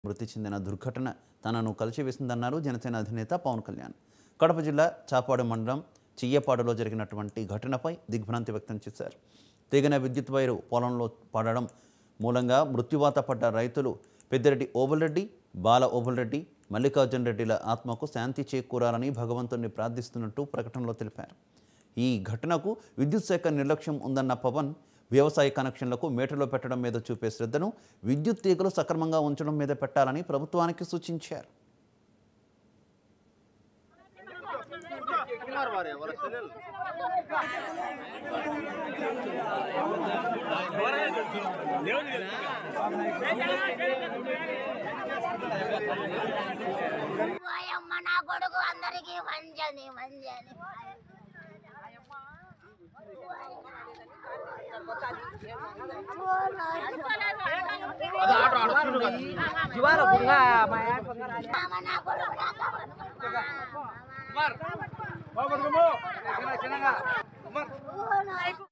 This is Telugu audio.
మృతి చెందిన దుర్ఘటన తనను కలిచివేసిందన్నారు జనసేన అధినేత పవన్ కళ్యాణ్ కడప జిల్లా చాపాడు మండలం చియ్యపాడులో జరిగినటువంటి ఘటనపై దిగ్భ్రాంతి వ్యక్తం చేశారు తెగిన విద్యుత్ వైరు పొలంలో పడడం మూలంగా మృత్యువాత పడ్డ రైతులు పెద్దిరెడ్డి ఓబుల్రెడ్డి బాల ఓబుల్రెడ్డి మల్లికార్జున్ రెడ్డిల ఆత్మకు శాంతి చేకూరాలని భగవంతుణ్ణి ప్రార్థిస్తున్నట్టు ప్రకటనలో తెలిపారు ఈ ఘటనకు విద్యుత్ శాఖ నిర్లక్ష్యం ఉందన్న పవన్ వ్యవసాయ కనెక్షన్లకు మీటర్లో పెట్టడం మీద చూపే శ్రద్ధను విద్యుత్ తీగలు సక్రమంగా ఉంచడం మీద పెట్టాలని ప్రభుత్వానికి సూచించారు అమ్మ నా కొడుకు అందరికి మంజని మంజని Juara bunga, Maya pengaranya. అమ్మ నా కొడుకు నా కొడుకు. Mar. Mau bergemu? Kena kena enggak? Mar.